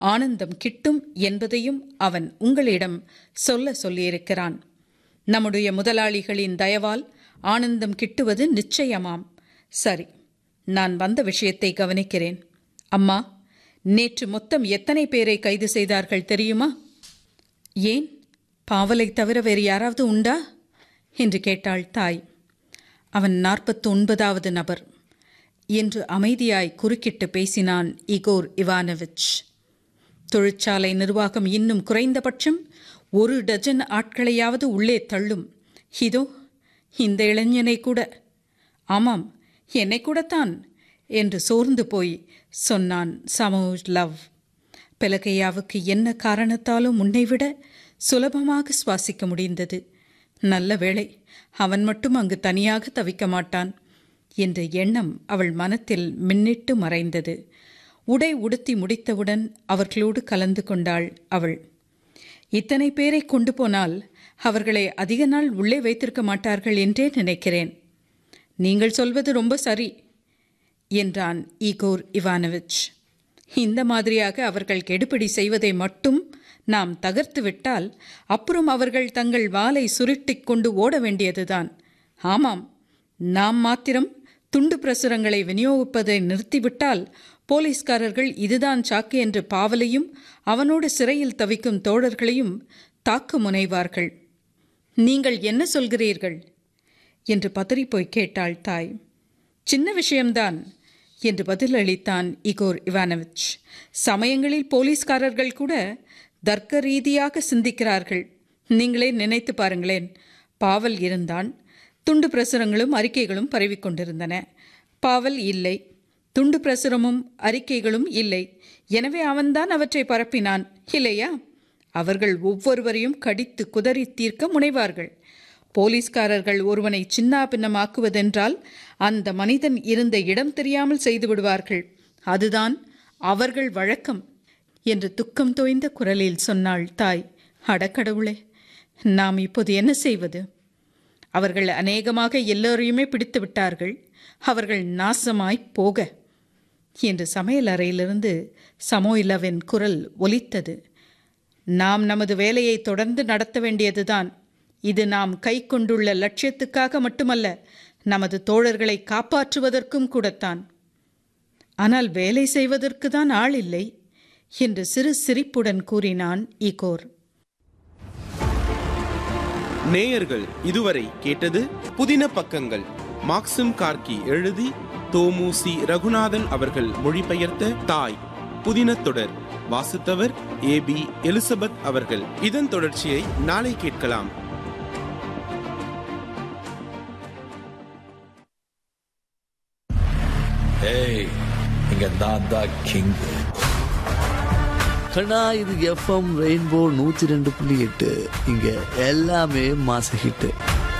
ஆனந்தம் கிட்டும் என்பதையும் அவன் உங்களிடம் சொல்ல சொல்லியிருக்கிறான் நம்முடைய முதலாளிகளின் தயவால் ஆனந்தம் கிட்டுவது நிச்சயமாம் சரி நான் வந்த விஷயத்தை கவனிக்கிறேன் அம்மா நேற்று மொத்தம் எத்தனை பேரை கைது செய்தார்கள் தெரியுமா ஏன் பாவலை தவிர வேறு யாராவது உண்டா என்று கேட்டாள் தாய் அவன் நாற்பத்து ஒன்பதாவது நபர் என்று அமைதியாய் குறுக்கிட்டு பேசினான் இகோர் இவானவிச் தொழிற்சாலை நிர்வாகம் இன்னும் குறைந்தபட்சம் ஒரு டஜன் ஆட்களையாவது உள்ளே தள்ளும் இதோ இந்த இளைஞனை கூட ஆமாம் என்னை கூடத்தான் என்று சோர்ந்து போய் சொன்னான் சமோஜ் லவ் பெலகையாவுக்கு என்ன காரணத்தாலும் முன்னைவிட சுலபமாக சுவாசிக்க முடிந்தது நல்ல வேளை அவன் மட்டும் அங்கு தனியாக தவிக்க மாட்டான் என்ற எண்ணம் அவள் மனத்தில் மின்னிட்டு மறைந்தது உடை உடுத்தி முடித்தவுடன் அவர்களோடு கலந்து கொண்டாள் அவள் இத்தனை பேரை கொண்டு போனால் அவர்களை அதிக நாள் உள்ளே வைத்திருக்க மாட்டார்கள் என்றே நினைக்கிறேன் நீங்கள் சொல்வது ரொம்ப சரி என்றான் ஈகோர் இவானவிச் இந்த மாதிரியாக அவர்கள் கெடுபிடி செய்வதை மட்டும் நாம் தகர்த்து விட்டால் அப்புறம் அவர்கள் தங்கள் வாளை சுருட்டிக் கொண்டு ஓட வேண்டியதுதான் ஆமாம் நாம் மாத்திரம் துண்டு பிரசுரங்களை விநியோகிப்பதை நிறுத்திவிட்டால் போலீஸ்காரர்கள் இதுதான் சாக்கு என்று பாவலையும் அவனோடு சிறையில் தவிக்கும் தோழர்களையும் தாக்க முனைவார்கள் நீங்கள் என்ன சொல்கிறீர்கள் என்று பதறிப்போய் கேட்டாள் தாய் சின்ன விஷயம்தான் என்று பதிலளித்தான் இகோர் இவானவிச் சமயங்களில் போலீஸ்காரர்கள் கூட தர்க்க ரீதியாக சிந்திக்கிறார்கள் நீங்களே நினைத்து பாருங்களேன் பாவல் இருந்தான் துண்டு பிரசுரங்களும் அறிக்கைகளும் பரவிக்கொண்டிருந்தன பாவல் இல்லை துண்டு பிரசுரமும் அறிக்கைகளும் இல்லை எனவே அவன்தான் அவற்றை பரப்பினான் இல்லையா அவர்கள் ஒவ்வொருவரையும் கடித்து குதறி தீர்க்க முனைவார்கள் போலீஸ்காரர்கள் ஒருவனை சின்னாபின்னமாக்குவதென்றால் அந்த மனிதன் இருந்த இடம் தெரியாமல் செய்து விடுவார்கள் அதுதான் அவர்கள் வழக்கம் என்று துக்கம் தோய்ந்த குரலில் சொன்னாள் தாய் அடக்கடவுளே நாம் இப்போது என்ன செய்வது அவர்கள் அநேகமாக எல்லோரையுமே பிடித்து விட்டார்கள் அவர்கள் நாசமாய் போக என்று சமையல் அறையிலிருந்து சமோயிலவின் குரல் ஒலித்தது நாம் நமது வேலையை தொடர்ந்து நடத்த வேண்டியதுதான் இது நாம் கை கொண்டுள்ள லட்சியத்துக்காக மட்டுமல்ல நமது தோழர்களை காப்பாற்றுவதற்கும் கூடத்தான் ஆனால் வேலை செய்வதற்கு தான் ஆள் இல்லை என்று சிறு சிரிப்புடன் கூறினான் ஈகோர் நேயர்கள் இதுவரை கேட்டது புதின பக்கங்கள் மாக்சிம் கார்கி எழுதி தோமு சி ரகுநாதன் அவர்கள் மொழிபெயர்த்த தாய் புதின தொடர் வாசித்தவர் ஏ பி எலிசபெத் அவர்கள் இதன் தொடர்ச்சியை நாளை கேட்கலாம் ஏய் இங்க நான் தான் கிங் கண்ணா இது எஃப்எம் ரெயின்போ நூத்தி ரெண்டு புள்ளி எட்டு இங்க எல்லாமே மாச ஹிட்டு